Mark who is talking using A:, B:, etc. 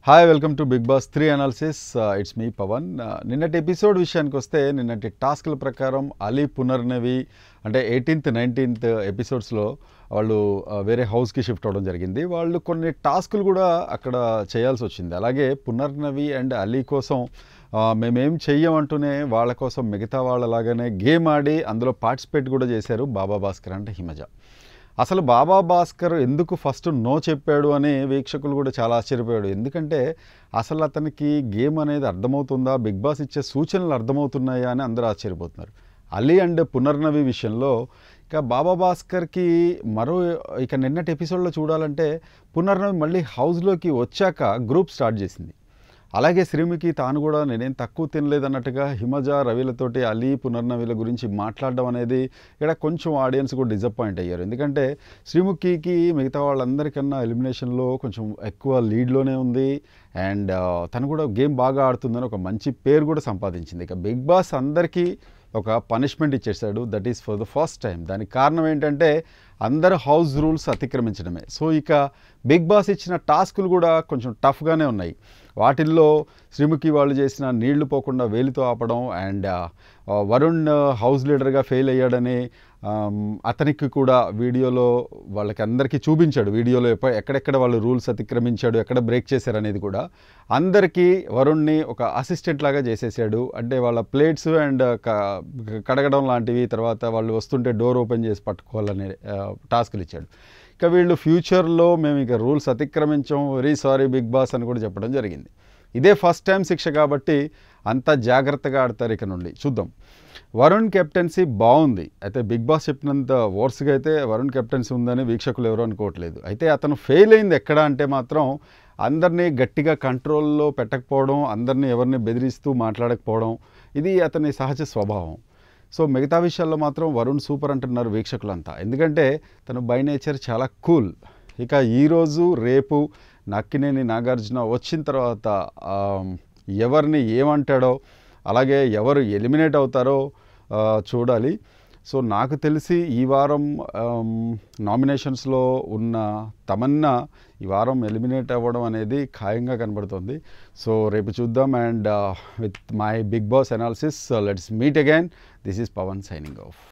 A: hi welcome to Bigg Boss three analysis it's me Pavan నిన్నటి episode విషయానికి వస్తే నిన్నటి టాస్క్ల ప్రకారం అలీ పునర్నవి అంటే ఎయిటీన్త్ నైన్టీన్త్ ఎపిసోడ్స్లో వాళ్ళు uh, వేరే హౌస్కి షిఫ్ట్ అవ్వడం జరిగింది వాళ్ళు కొన్ని టాస్కులు కూడా అక్కడ చేయాల్సి వచ్చింది అలాగే పునర్నవి అండ్ అలీ కోసం ఆ, మేమేం చెయ్యమంటూనే వాళ్ళ కోసం మిగతా వాళ్ళలాగానే గేమ్ ఆడి అందులో పార్టిసిపేట్ కూడా చేశారు బాబా భాస్కర్ అంటే హిమజ అసలు బాబా భాస్కర్ ఎందుకు ఫస్ట్ నో చెప్పాడు అని వీక్షకులు కూడా చాలా ఆశ్చర్యపోయాడు ఎందుకంటే అసలు అతనికి గేమ్ అనేది అర్థమవుతుందా బిగ్ బాస్ ఇచ్చే సూచనలు అర్థమవుతున్నాయా అని అందరూ ఆశ్చర్యపోతున్నారు అలీ అండ్ పునర్నవి విషయంలో ఇక బాబా భాస్కర్కి మరో ఇక నిన్నటి ఎపిసోడ్లో చూడాలంటే పునర్నవి మళ్ళీ హౌస్లోకి వచ్చాక గ్రూప్ స్టార్ట్ చేసింది అలాగే శ్రీముఖి తాను కూడా నేనేం తక్కువ తినలేదన్నట్టుగా హిమజ రవిలతోటి అలీ పునర్నవిల గురించి మాట్లాడడం అనేది ఇక్కడ కొంచెం ఆడియన్స్ కూడా డిసప్పాయింట్ అయ్యారు ఎందుకంటే శ్రీముఖికి మిగతా వాళ్ళందరికన్నా ఎలిమినేషన్లో కొంచెం ఎక్కువ లీడ్లోనే ఉంది అండ్ తను కూడా గేమ్ బాగా ఆడుతుందని ఒక మంచి పేరు కూడా సంపాదించింది ఇక బిగ్ బాస్ అందరికీ ఒక పనిష్మెంట్ ఇచ్చేసాడు that is for the first time దానికి కారణం ఏంటంటే అందరు హౌస్ రూల్స్ అతిక్రమించడమే సో ఇక బిగ్ బాస్ ఇచ్చిన టాస్కులు కూడా కొంచెం టఫ్గానే ఉన్నాయి వాటిల్లో శ్రీముఖి వాళ్ళు చేసిన నీళ్లు పోకుండా వేలితో ఆపడం అండ్ వరుణ్ హౌస్ లీడర్గా ఫెయిల్ అయ్యాడని ఆమ్, అతనికి కూడా వీడియోలో వాళ్ళకి అందరికీ చూపించాడు వీడియోలో ఎప్ప ఎక్కడెక్కడ వాళ్ళు రూల్స్ అతిక్రమించాడు ఎక్కడ బ్రేక్ చేశారు అనేది కూడా అందరికీ వరుణ్ని ఒక అసిస్టెంట్ లాగా చేసేసాడు అంటే వాళ్ళ ప్లేట్స్ అండ్ కడగడం లాంటివి తర్వాత వాళ్ళు వస్తుంటే డోర్ ఓపెన్ చేసి పట్టుకోవాలనే ఆ, టాస్కులు ఇచ్చాడు ఇక వీళ్ళు ఫ్యూచర్లో మేము ఇక రూల్స్ అతిక్రమించాం వెరీ సారీ బిగ్ బాస్ అని కూడా చెప్పడం జరిగింది ఇదే ఫస్ట్ టైం శిక్ష కాబట్టి అంత జాగ్రత్తగా ఆడతారు ఇక నుండి చూద్దాం వరుణ్ కెప్టెన్సీ బాగుంది అయితే బిగ్ బాస్ చెప్పినంత వర్స్గా అయితే వరుణ్ కెప్టెన్సీ ఉందని వీక్షకులు ఎవరు అనుకోవట్లేదు అయితే అతను ఫెయిల్ అయింది ఎక్కడ అంటే మాత్రం అందరినీ గట్టిగా కంట్రోల్లో పెట్టకపోవడం అందరినీ ఎవరిని బెదిరిస్తూ మాట్లాడకపోవడం ఇది అతని సహజ స్వభావం సో మిగతా విషయాల్లో మాత్రం వరుణ్ సూపర్ అంటున్నారు వీక్షకులంతా ఎందుకంటే తను బై నేచర్ చాలా కూల్ ఇక ఈరోజు రేపు నక్కినేని నాగార్జున వచ్చిన తర్వాత ఆమ్, ఎవరిని ఏమంటాడో అలాగే ఎవరు ఎలిమినేట్ అవుతారో ఆ, చూడాలి సో నాకు తెలిసి ఈ వారం నామినేషన్స్లో ఉన్న తమన్నా ఈ వారం ఎలిమినేట్ అవ్వడం అనేది ఖాయంగా కనబడుతుంది సో రేపు చూద్దాం and with my Bigg Boss analysis let's meet again this is Pavan signing of